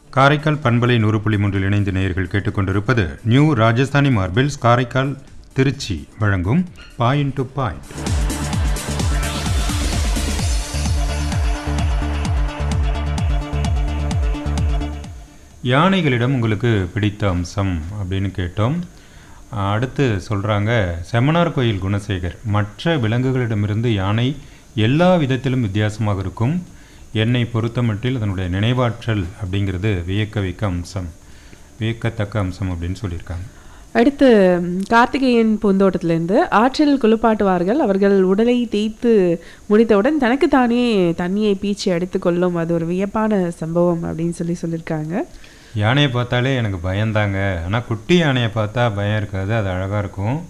காரைக்கால் பண்பலை நூறு புள்ளி மூன்றில் இணைந்து நேயர்கள் கேட்டுக்கொண்டிருப்பது நியூ ராஜஸ்தானி மார்பிள்ஸ் காரைக்கால் திருச்சி வழங்கும் பாயிண்ட் டு பாயிண்ட் யானைகளிடம் உங்களுக்கு பிடித்த அம்சம் அப்படின்னு கேட்டோம் அடுத்து சொல்கிறாங்க செம்மனார் கோயில் குணசேகர் மற்ற விலங்குகளிடமிருந்து யானை எல்லா விதத்திலும் வித்தியாசமாக இருக்கும் என்னை பொறுத்தமட்டில் அதனுடைய நினைவாற்றல் அப்படிங்கிறது வியக்க வைக்க அம்சம் வியக்கத்தக்க அம்சம் அப்படின்னு சொல்லியிருக்காங்க அடுத்து ம், கார்த்திகேயன் பூந்தோட்டத்திலேருந்து ஆற்றில் குளிப்பாட்டுவார்கள் அவர்கள் உடலை தேய்த்து முடித்தவுடன் தனக்குத்தானே தண்ணியை பீச்சி அடித்துக்கொள்ளும் அது ஒரு வியப்பான சம்பவம் அப்படின்னு சொல்லி சொல்லியிருக்காங்க யானையை பார்த்தாலே எனக்கு பயந்தாங்க ஆனால் குட்டி யானையை பார்த்தா பயம் இருக்காது அது அழகாக இருக்கும்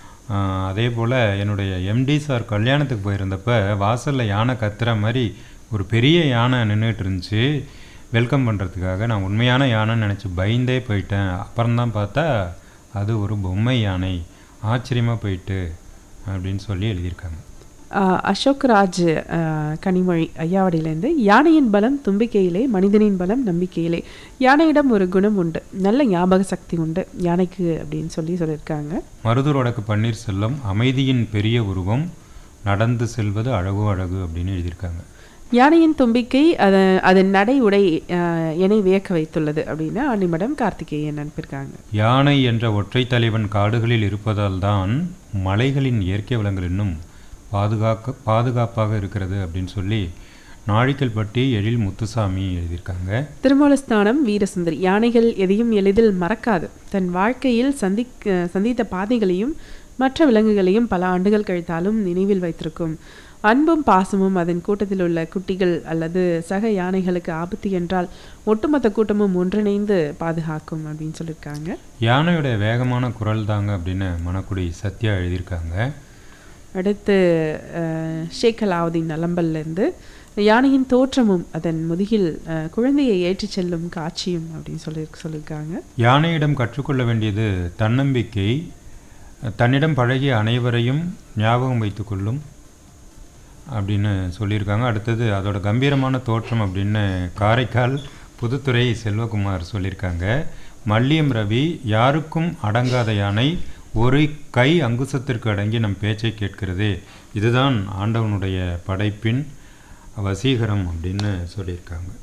ஆஹ் அதே போல் என்னுடைய எம்டி சார் கல்யாணத்துக்கு போயிருந்தப்ப வாசலில் யானை கத்துற மாதிரி ஒரு பெரிய யானை நின்றுட்டு இருந்துச்சு வெல்கம் பண்ணுறதுக்காக நான் உண்மையான யானைன்னு நினச்சி பயந்தே போயிட்டேன் அப்புறம்தான் பார்த்தா அது ஒரு பொம்மை யானை ஆச்சரியமாக போயிட்டு அப்படின்னு சொல்லி எழுதியிருக்காங்க ஆஹ், அசோக் ராஜ் ஆஹ், கனிமொழி ஐயாவடியிலேருந்து யானையின் பலம் தும்பிக்கையிலே மனிதனின் பலம் நம்பிக்கையிலே யானையிடம் ஒரு குணம் உண்டு நல்ல ஞாபக சக்தி உண்டு யானைக்கு அப்படின்னு சொல்லி சொல்லியிருக்காங்க மருதூர் வடக்கு பன்னீர்செல்வம் அமைதியின் பெரிய உருவம் நடந்து செல்வது அழகோ அழகு அப்படின்னு எழுதியிருக்காங்க யானையின் தும்பிக்கை அத அதன் நடை உடை ஆஹ், என்னை வியக்க வைத்துள்ளது அப்படின்னு அன்னிமடம் கார்த்திகேயன் அனுப்பியிருக்காங்க யானை என்ற ஒற்றை தலைவன் காடுகளில் இருப்பதால் தான் மலைகளின் இயற்கை வளங்கள் இன்னும் பாதுகாக்க பாதுகாப்பாக இருக்கிறது அப்படின்னு சொல்லி நாழிக்கல்பட்டி எழில் முத்துசாமி எழுதியிருக்காங்க திருமூலஸ்தானம் வீரசுந்தரி யானைகள் எதையும் எளிதில் மறக்காது தன் வாழ்க்கையில் சந்திக்க சந்தித்த பாதைகளையும் மற்ற விலங்குகளையும் பல ஆண்டுகள் கழித்தாலும் நினைவில் வைத்திருக்கும் அன்பும் பாசமும் அதன் கூட்டத்தில் உள்ள குட்டிகள் அல்லது சக யானைகளுக்கு ஆபத்து என்றால் ஒட்டுமொத்த கூட்டமும் ஒன்றிணைந்து பாதுகாக்கும் அப்படின்னு சொல்லியிருக்காங்க யானையோட வேகமான குரல் தாங்க அப்படின்னு மணக்குடி சத்யா எழுதியிருக்காங்க அடுத்து அஹ், ஷேக் அலாவுதீன் நலம்பல்லேருந்து யானையின் தோற்றமும் அதன் முதுகில் அஹ், குழந்தையை ஏற்றிச் செல்லும் காட்சியும் அப்படின்னு சொல்லி சொல்லியிருக்காங்க யானையிடம் கற்றுக்கொள்ள வேண்டியது தன்னம்பிக்கை தன்னிடம் பழகிய அனைவரையும் ஞாபகம் வைத்துக்கொள்ளும் அப்படின்னு சொல்லியிருக்காங்க அடுத்தது அதோட கம்பீரமான தோற்றம் அப்படின்னு காரைக்கால் புதுத்துறை செல்வகுமார் சொல்லியிருக்காங்க மல்லியம் ரவி யாருக்கும் அடங்காத யானை ஒரு கை அங்குசத்திற்கு அடங்கி நம் பேச்சை கேட்கிறதே இதுதான் ஆண்டவனுடைய படைப்பின் வசீகரம் அப்படின்னு சொல்லியிருக்காங்க